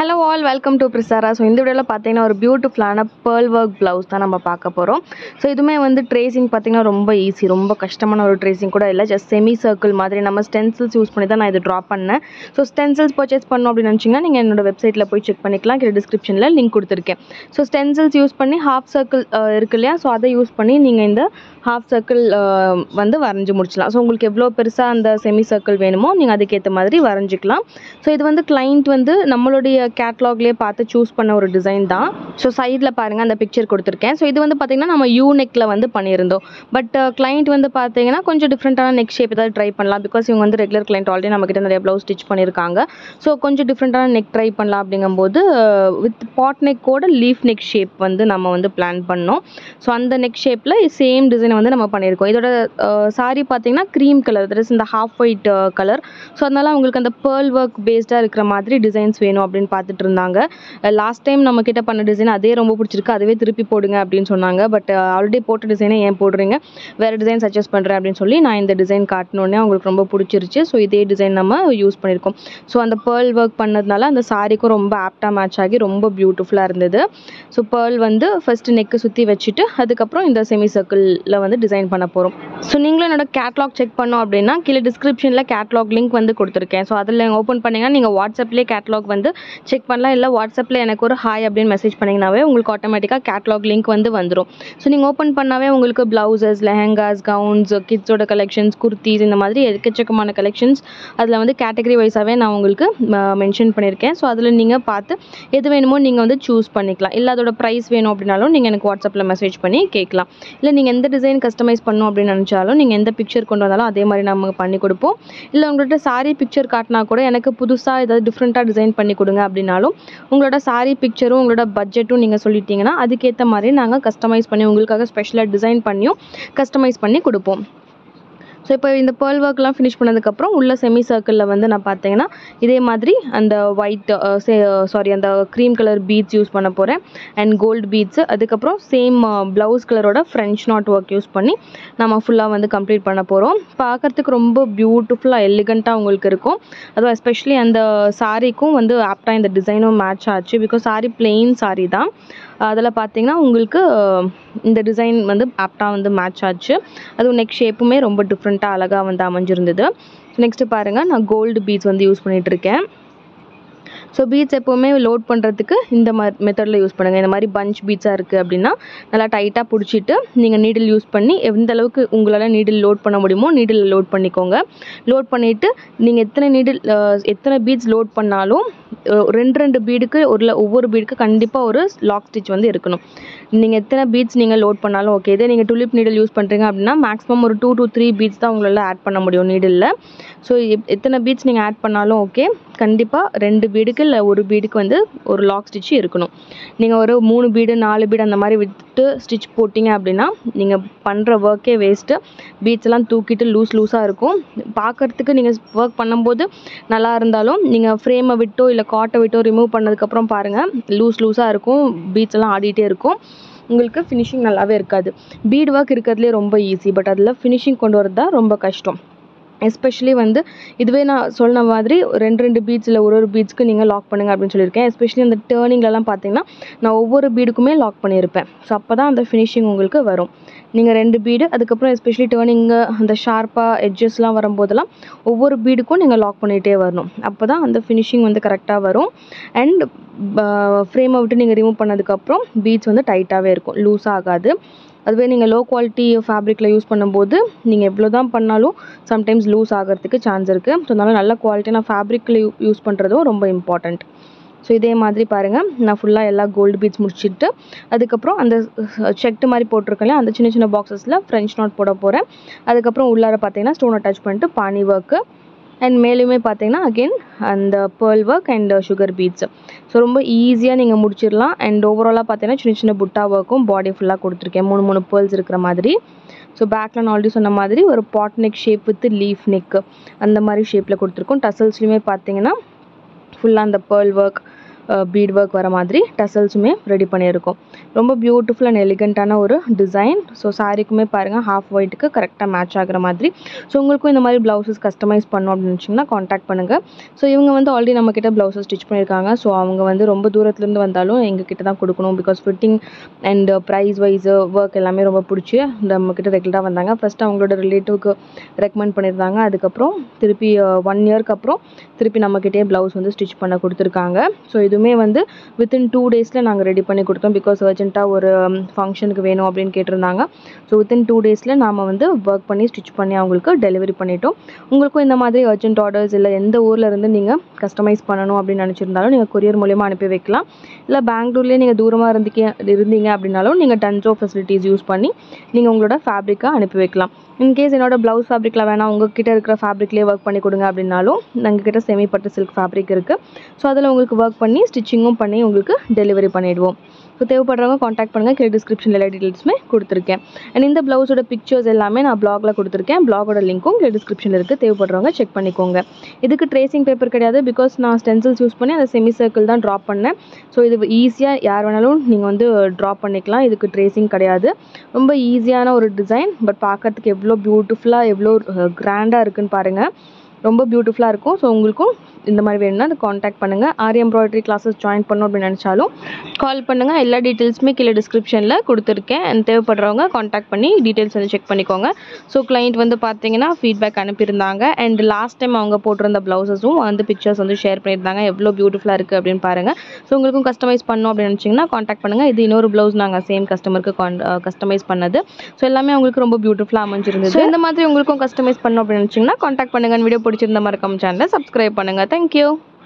hello all welcome to ப்ரிசாரா so இந்த வீடியோவில் பார்த்தீங்கன்னா ஒரு பியூட்டிஃபுல்லான பேர்ல் ஒர்க் ப்ளவுஸ் தான் நம்ம பார்க்க போகிறோம் ஸோ இதுவுமே வந்து ட்ரேசிங் பார்த்தீங்கன்னா ரொம்ப ஈஸி ரொம்ப கஷ்டமான ஒரு ட்ரேசிங் கூட இல்லை ஜஸ்ட் செமி சர்க்கிள் மாதிரி நம்ம ஸ்டென்சில்ஸ் யூஸ் பண்ணி தான் நான் இது ட்ரா பண்ணேன் ஸோ ஸ்டென்சில்ஸ் பர்ச்சேஸ் பண்ணோம் அப்படின்னு நினச்சிங்கன்னா நீங்கள் என்னோட வெப்சைட்டில் போய் செக் பண்ணிக்கலாம் கீழே டிஸ்கிரிப்ஷனில் லிங்க் கொடுத்துருக்கேன் ஸோ ஸ்டென்சில்ஸ் யூஸ் பண்ணி ஹாஃப் சர்க்கிள் இருக்கு இல்லையா ஸோ அதை யூஸ் பண்ணி நீங்கள் இந்த ஹாஃப் சர்க்கிள் வந்து வரைஞ்சி முடிச்சலாம் ஸோ உங்களுக்கு எவ்வளோ பெருசாக அந்த செமி சர்க்கிள் வேணுமோ நீங்கள் அதுக்கேற்ற மாதிரி வரைஞ்சிக்கலாம் ஸோ இது வந்து கிளைண்ட் வந்து நம்மளுடைய கேட்லாக்லேயே பார்த்து சூஸ் பண்ண ஒரு டிசைன் தான் ஸோ சைடில் பாருங்கள் அந்த பிக்சர் கொடுத்துருக்கேன் ஸோ இது வந்து பார்த்திங்கன்னா நம்ம யூ நெக்கில் வந்து பண்ணியிருந்தோம் பட் கிளைண்ட் வந்து பார்த்தீங்கன்னா கொஞ்சம் டிஃப்ரெண்ட்டான நெக் ஷேப் ஏதாவது ட்ரை பண்ணலாம் பிகாஸ் இவங்க வந்து ரெகுலர் கிளைண்ட் ஆல்ரெடி நம்மக்கிட்ட நிறைய ப்ளவுஸ் ஸ்டிச் பண்ணியிருக்காங்க ஸோ கொஞ்சம் டிஃப்ரெண்ட்டான நெக் ட்ரை பண்ணலாம் அப்படிங்கும்போது வித் பாட் நெக்கோட லீஃப் நெக் ஷேப் வந்து நம்ம வந்து பிளான் பண்ணோம் ஸோ அந்த நெக் ஷேப்பில் சேம் டிசைனை வந்து நம்ம பண்ணியிருக்கோம் இதோட சாரி பார்த்தீங்கன்னா க்ரீம் கலர் தட் இஸ் இந்த ஹாஃப் ஒயிட் கலர் ஸோ அதனால அவங்களுக்கு அந்த பேர்ல் ஒர்க் பேஸ்டாக இருக்கிற மாதிரி டிசைன்ஸ் வேணும் அப்படின்னு பார்த்துட்டு இருந்தாங்க லாஸ்ட் டைம் நம்ம கிட்ட பண்ண டிசைன் அதே ரொம்ப பிடிச்சிருக்கு அதுவே திருப்பி போடுங்க அப்படின்னு சொன்னாங்க பட் ஆல்ரெடி போட்ட டிசைனை ஏன் போடுறீங்க வேறு டிசைன் சஜஸ்ட் பண்ணுறேன் அப்படின்னு சொல்லி நான் இந்த டிசைன் காட்டினோடனே அவங்களுக்கு ரொம்ப பிடிச்சிருச்சு ஸோ இதே டிசைன் நம்ம யூஸ் பண்ணியிருக்கோம் ஸோ அந்த பேர்ல் ஒர்க் பண்ணதுனால அந்த சாரிக்கும் ரொம்ப ஆப்டாக மேட்ச் ஆகி ரொம்ப பியூட்டிஃபுல்லாக இருந்தது ஸோ பேர்ல் வந்து ஃபஸ்ட்டு நெக்கு சுற்றி வச்சுட்டு அதுக்கப்புறம் இந்த செமி சர்க்கிளில் வந்து டிசைன் பண்ண போகிறோம் ஸோ நீங்களும் என்னோட கேட்லாக் செக் பண்ணோம் அப்படின்னா கீழே டிஸ்கிரிப்ஷனில் கேட்லாக் லிங்க் வந்து கொடுத்துருக்கேன் ஸோ அதில் ஓப்பன் பண்ணிங்கன்னா நீங்கள் வாட்ஸ்அப்லேயே கேட்லாக் வந்து செக் பண்ணலாம் இல்லை வாட்ஸ்அப்பில் எனக்கு ஒரு ஹாய் அப்படின்னு மெசேஜ் பண்ணிங்கனாவே உங்களுக்கு ஆட்டோமேட்டிக்காக கேட்லாக் லிங்க் வந்து வந்துடும் ஸோ நீங்கள் ஓப்பன் பண்ணாவே உங்களுக்கு ப்ளவுசஸ் லெஹங்காஸ் கவுன்ஸ் கிட்ஸோட கலெக்ஷன்ஸ் குர்த்திஸ் இந்த மாதிரி எக்கச்சக்கமான கலெக்ஷன்ஸ் அதில் வந்து கேட்டகரி வைஸாகவே நான் உங்களுக்கு மென்ஷன் பண்ணியிருக்கேன் ஸோ அதில் நீங்கள் பார்த்து எது வேணுமோ நீங்கள் வந்து சூஸ் பண்ணிக்கலாம் இல்லை அதோட ப்ரைஸ் வேணும் அப்படின்னாலும் நீங்கள் எனக்கு வாட்ஸ்அப்பில் மெசேஜ் பண்ணி கேட்கலாம் இல்லை நீங்கள் எந்த டிசைன் கஸ்டமைஸ் பண்ணணும் அப்படின்னு நினச்சாலும் நீங்கள் எந்த பிக்சர் கொண்டு வந்தாலும் அதே மாதிரி நம்ம பண்ணி கொடுப்போம் இல்லை உங்கள்கிட்ட சாரீ பிக்சர் காட்டினா கூட எனக்கு புதுசாக ஏதாவது டிஃப்ரெண்ட்டாக டிசைன் பண்ணி கொடுங்க அப்படின்னாலும் உங்களோட சாரீ பிக்சரும் உங்களோட பட்ஜெட்டும் நீங்கள் சொல்லிட்டீங்கன்னா அதுக்கேற்ற மாதிரி நாங்கள் கஸ்டமைஸ் பண்ணி உங்களுக்காக ஸ்பெஷலாக டிசைன் பண்ணியும் கஸ்டமைஸ் பண்ணி கொடுப்போம் ஸோ இப்போ இந்த பேர்ல் ஒர்க்லாம் ஃபினிஷ் பண்ணதுக்கப்புறம் உள்ள செமி சர்க்கிளில் வந்து நான் பார்த்தீங்கன்னா இதே மாதிரி அந்த ஒயிட் சாரி அந்த க்ரீம் கலர் பீட்ஸ் யூஸ் பண்ண போகிறேன் அண்ட் கோல்டு பீட்ஸு அதுக்கப்புறம் சேம் ப்ளவுஸ் கலரோட ஃப்ரெஞ்ச் நாட் ஒர்க் யூஸ் பண்ணி நம்ம ஃபுல்லாக வந்து கம்ப்ளீட் பண்ண போகிறோம் பார்க்குறதுக்கு ரொம்ப பியூட்டிஃபுல்லாக எலிகண்ட்டாக உங்களுக்கு இருக்கும் அதுவும் எஸ்பெஷலி அந்த சாரீக்கும் வந்து ஆப்டாக இந்த டிசைனும் மேட்ச் ஆச்சு பிகாஸ் சாரீ பிளெயின் சாரீ தான் அதில் பார்த்தீங்கன்னா உங்களுக்கு இந்த டிசைன் வந்து ஆப்டாக வந்து மேட்ச் ஆச்சு அதுவும் நெக் ஷேப்புமே ரொம்ப டிஃப்ரெண்ட்டாக அழகாக வந்து அமைஞ்சிருந்தது நெக்ஸ்ட்டு பாருங்கள் நான் கோல்டு பீட்ஸ் வந்து யூஸ் பண்ணிகிட்ருக்கேன் ஸோ பீட்ஸ் எப்போவுமே லோட் பண்ணுறதுக்கு இந்த மாதிரி மெத்தடில் யூஸ் பண்ணுங்கள் இந்த மாதிரி பஞ்ச் பீட்ஸாக இருக்குது அப்படின்னா நல்லா டைட்டாக பிடிச்சிட்டு நீங்கள் நீடில் யூஸ் பண்ணி எந்த அளவுக்கு உங்களால் நீடில் லோட் பண்ண முடியுமோ நீடில் லோட் பண்ணிக்கோங்க லோட் பண்ணிவிட்டு நீங்கள் எத்தனை நீடில் எத்தனை பீட்ஸ் லோட் பண்ணாலும் ரெண்டு ரெண்டு பீடுக்கு ஒரு ஒவ்வொரு பீடுக்கு கண்டிப்பாக ஒரு லாக் ஸ்டிச் வந்து இருக்கணும் நீங்கள் எத்தனை பீட்ஸ் நீங்கள் லோட் பண்ணாலும் ஓகே இதே நீங்கள் டுலிப் நீடில் யூஸ் பண்ணுறீங்க அப்படின்னா மேக்ஸிமம் ஒரு டூ டூ த்ரீ பீட்ஸ் தான் உங்களால் ஆட் பண்ண முடியும் நீடில் ஸோ எத்தனை பீட்ஸ் நீங்கள் ஆட் பண்ணாலும் ஓகே கண்டிப்பாக ரெண்டு பீடுக்கு இல்லை ஒரு பீடுக்கு வந்து ஒரு லாக் ஸ்டிச்சு இருக்கணும் நீங்கள் ஒரு மூணு பீடு நாலு பீடு அந்த மாதிரி விட்டு ஸ்டிச் போட்டிங்க அப்படின்னா நீங்கள் பண்ணுற ஒர்க்கே வேஸ்ட்டு பீட்ஸ் எல்லாம் தூக்கிட்டு லூஸ் லூஸாக இருக்கும் பார்க்குறதுக்கு நீங்கள் ஒர்க் பண்ணும்போது நல்லா இருந்தாலும் நீங்கள் ஃப்ரேமை விட்டோ இல்லை காட்டை விட்டோ ரிமூவ் பண்ணதுக்கப்புறம் பாருங்கள் லூஸ் லூஸாக இருக்கும் பீட்ஸ் எல்லாம் ஆடிட்டே இருக்கும் உங்களுக்கு ஃபினிஷிங் நல்லாவே இருக்காது பீட் ஒர்க் இருக்கிறதுலே ரொம்ப ஈஸி பட் அதில் ஃபினிஷிங் கொண்டு வரது தான் ரொம்ப கஷ்டம் எஸ்பெஷலி வந்து இதுவே நான் சொன்ன மாதிரி ரெண்டு ரெண்டு பீட்ஸில் ஒரு ஒரு பீட்ஸ்க்கு நீங்கள் லாக் பண்ணுங்கள் அப்படின்னு சொல்லியிருக்கேன் எஸ்பெஷலி அந்த டேர்னிங்லலாம் பார்த்தீங்கன்னா நான் ஒவ்வொரு பீடுக்குமே லாக் பண்ணியிருப்பேன் ஸோ அப்போ தான் அந்த ஃபினிஷிங் உங்களுக்கு வரும் நீங்கள் ரெண்டு பீடு அதுக்கப்புறம் எஸ்பெஷலி டேர்னிங்கு அந்த ஷார்ப்பாக எட்ஜஸ்லாம் வரும்போதெல்லாம் ஒவ்வொரு பீடுக்கும் நீங்கள் லாக் பண்ணிகிட்டே வரணும் அப்போ தான் அந்த ஃபினிஷிங் வந்து கரெக்டாக வரும் அண்ட் ஃப்ரேமை விட்டு நீங்கள் ரிமூவ் பண்ணதுக்கப்புறம் பீட்ஸ் வந்து டைட்டாகவே இருக்கும் லூஸ் ஆகாது அதுவே நீங்கள் லோ குவாலிட்டி ஃபேப்ரிக்கில் யூஸ் பண்ணும்போது நீங்கள் எவ்வளோ தான் பண்ணாலும் சம்டைம்ஸ் லூஸ் ஆகிறதுக்கு சான்ஸ் இருக்குது ஸோ அதனால் நல்ல குவாலிட்டியான ஃபேப்ரிக்கில் யூ யூஸ் பண்ணுறதும் ரொம்ப இம்பார்ட்டண்ட் ஸோ இதே மாதிரி பாருங்கள் நான் ஃபுல்லாக எல்லா கோல்டு பீட்ஸ் முடிச்சுட்டு அதுக்கப்புறம் அந்த செக்டு மாதிரி போட்டிருக்கேன் அந்த சின்ன சின்ன பாக்ஸஸில் ஃப்ரெஞ்ச் நாட் போட போகிறேன் அதுக்கப்புறம் உள்ளார பார்த்தீங்கன்னா ஸ்டோன் அட்டாச் பண்ணிட்டு பானி ஒர்க்கு அண்ட் மேலுமே பார்த்தீங்கன்னா அகெயின் அந்த pearl work and sugar beads so ரொம்ப ஈஸியாக நீங்கள் முடிச்சிடலாம் அண்ட் ஓவராலாக பார்த்தீங்கன்னா சின்ன சின்ன புட்டா ஒர்க்கும் பாடி ஃபுல்லாக கொடுத்துருக்கேன் மூணு மூணு பேர்ல்ஸ் இருக்கிற மாதிரி ஸோ பேக்கில் நான் ஆல்ரெடி சொன்ன மாதிரி ஒரு pot neck shape with leaf neck அந்த மாதிரி ஷேப்பில் கொடுத்துருக்கோம் டசல்ஸ்லையுமே பார்த்தீங்கன்னா ஃபுல்லாக அந்த பேர்ல் ஒர்க் பீட் ஒர்க் வர மாதிரி டசல்ஸுமே ரெடி பண்ணியிருக்கோம் ரொம்ப பியூட்டிஃபுல் அண்ட் எலிகண்ட்டான ஒரு டிசைன் ஸோ சாரீக்குமே பாருங்கள் ஹாஃப் ஒயிட்டுக்கு கரெக்டாக மேட்ச் ஆகிற மாதிரி ஸோ உங்களுக்கும் இந்த மாதிரி ப்ளவுசஸ் கஸ்டமைஸ் பண்ணணும் அப்படின்னு நினச்சிங்கன்னா காண்டாக்ட் பண்ணுங்கள் ஸோ இவங்க வந்து ஆல்ரெடி நம்மக்கிட்ட ப்ளவுசஸ் ஸ்டிச் பண்ணியிருக்காங்க ஸோ அவங்க வந்து ரொம்ப தூரத்துலேருந்து வந்தாலும் எங்கள் கிட்ட தான் கொடுக்கணும் because fitting and price wise work எல்லாமே ரொம்ப பிடிச்சி நம்மக்கிட்ட ரெகுலராக வந்தாங்க ஃபஸ்ட்டு அவங்களோட ரிலேட்டிவ்க்கு ரெக்கமெண்ட் பண்ணியிருந்தாங்க அதுக்கப்புறம் திருப்பி ஒன் இயர்க்கு அப்புறம் திருப்பி நம்மக்கிட்டே ப்ளவுஸ் வந்து ஸ்டிச் பண்ண கொடுத்துருக்காங்க ஸோ இதுவுமே வந்து வித்தின் டூ டேஸில் நாங்கள் ரெடி பண்ணி கொடுத்தோம் பிகாஸ் அர்ஜென்ட்டாக ஒரு ஃபங்க்ஷனுக்கு வேணும் அப்படின்னு கேட்டிருந்தாங்க ஸோ வித்தின் டூ டேஸில் நாம் வந்து ஒர்க் பண்ணி ஸ்டிச் பண்ணி அவங்களுக்கு டெலிவரி பண்ணிட்டோம் உங்களுக்கும் இந்த மாதிரி அர்ஜென்ட் ஆர்டர்ஸ் இல்லை எந்த ஊரில் இருந்து நீங்கள் கஸ்டமைஸ் பண்ணணும் அப்படின்னு நினச்சிருந்தாலும் நீங்கள் கொரியர் மூலியமாக அனுப்பி வைக்கலாம் இல்லை பெங்களூர்லேயே நீங்கள் தூரமாக இருந்தீங்க இருந்தீங்க அப்படின்னாலும் நீங்கள் டன்ஸோ ஃபெசிலிட்டிஸ் யூஸ் பண்ணி நீங்கள் உங்களோட ஃபேப்ரிக்கை அனுப்பி வைக்கலாம் இன்கேஸ் என்னோட ப்ளவுஸ் ஃபேப்ரிக்கில் வேணாம் உங்ககிட்ட இருக்கிற ஃபேப்ரிக்லேயே ஒர்க் பண்ணி கொடுங்க அப்படின்னாலும் எங்ககிட்ட செமி பட்டு சில்க் ஃபேப்ரிக் இருக்குது ஸோ அதில் உங்களுக்கு ஒர்க் பண்ணி ஸ்டிச்சிங்கும் பண்ணி உங்களுக்கு டெலிவரி பண்ணிவிடுவோம் ஸோ தேவைப்படுறவங்க காண்டாக்ட் பண்ணுங்கள் கீழே டிஸ்கிரிப்ஷனில் எல்லா டீட்டெயில்ஸுமே கொடுத்துருக்கேன் அண்ட் இந்த ப்ளவுஸோட பிக்சர்ஸ் எல்லாமே நான் ப்ளாகில் கொடுத்துருக்கேன் ப்ளாகோட லிங்க்கும் கீழே டிஸ்கிரிப்ஷனில் இருக்குது தேவைப்படுறவங்க செக் பண்ணிக்கோங்க இதுக்கு ட்ரேசிங் பேப்பர் கிடையாது பிகாஸ் நான் ஸ்டென்சில்ஸ் யூஸ் பண்ணி அந்த செமி சர்க்கிள் தான் ட்ராப் பண்ணேன் ஸோ இது ஈஸியாக யார் வேணாலும் நீங்கள் வந்து ட்ராப் பண்ணிக்கலாம் இதுக்கு ட்ரேசிங் கிடையாது ரொம்ப ஈஸியான ஒரு டிசைன் பட் பார்க்கறதுக்கு எவ்வளோ பியூட்டிஃபுல்லாக எவ்வளோ கிராண்டாக இருக்குன்னு பாருங்கள் ரொம்ப பியூட்டிஃபுல்லாக இருக்கும் ஸோ உங்களுக்கும் இந்த மாதிரி வேணும்னா அதை காண்டாக்ட் பண்ணுங்கள் ஆரி எம்ப்ராய்டரி கிளாஸஸ் ஜாயின் பண்ணணும் அப்படின்னு நினச்சாலும் கால் பண்ணுங்கள் எல்லா டீட்டெயில்ஸுமே கீழே டிஸ்கிரிப்ஷனில் கொடுத்துருக்கேன் and தேவைப்படுறவங்க காண்டாக்ட் பண்ணி டீட்டெயில்ஸ் வந்து செக் பண்ணிக்கோங்க ஸோ client வந்து பார்த்தீங்கன்னா ஃபீட்பேக் அனுப்பியிருந்தாங்க அண்ட் லாஸ்ட் டைம் அவங்க போட்டிருந்த ப்ளவுசஸும் வந்து பிக்சர்ஸ் வந்து ஷேர் பண்ணியிருந்தாங்க எவ்வளோ பியூட்டிஃபுல்லாக இருக்குது அப்படின்னு பாருங்கள் ஸோ உங்களுக்கும் கஸ்டமைஸ் பண்ணணும் அப்படின்னு நினச்சிங்கன்னா காண்டாக்ட் பண்ணுங்கள் இது இன்னொரு ப்ளவுஸ் நாங்கள் சேம் கஸ்டமருக்கு கஸ்டமைஸ் பண்ணது ஸோ எல்லாமே உங்களுக்கு ரொம்ப பியூட்டிஃபுல்லாக அமைஞ்சிருந்தது ஸோ இந்த மாதிரி உங்களுக்கும் கஸ்டமைஸ் பண்ணணும் அப்படின்னு நினச்சிங்கன்னா காண்டாக்ட் பண்ணுங்கள் வீடியோ பிடிச்சிருந்த மறக்காம சேனலை சப்ஸ்கிரைப் பண்ணுங்கள் தேங்க்யூ